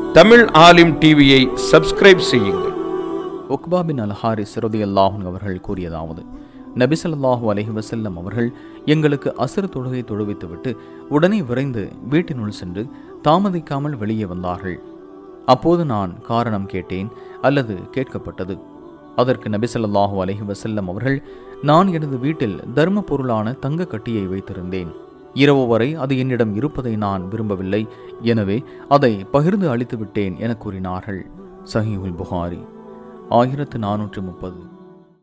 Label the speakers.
Speaker 1: தமிழ் ஆலிம் டிவியை சப்ஸ்கிரைப் செய்யுங்கள்
Speaker 2: உக்பா பின் அல் ஹாரிஸ் ரதியல்லாஹுன் அவர்கள் கூறியதாவது நபிசல்லாஹு அலைஹி வஸல்லம் அவர்கள் எங்களுக்கு அசர் தொழுகை தொழுவித்துவிட்டு உடனே விரைந்து வீட்டினுள் சென்று தாமதிக்காமல் வெளியே வந்தார்கள் அப்போது நான் காரணம் கேட்டேன் அல்லது கேட்கப்பட்டது அதற்கு நபிசல்லாஹு அலைஹி வஸல்லம் அவர்கள் நான் எனது வீட்டில் தர்ம பொருளான தங்க கட்டியை வைத்திருந்தேன் இரவு வரை அது என்னிடம் இருப்பதை நான் விரும்பவில்லை எனவே அதை பகிர்ந்து அளித்து விட்டேன் என கூறினார்கள் சஹீஹுல் புகாரி ஆயிரத்து நானூற்று முப்பது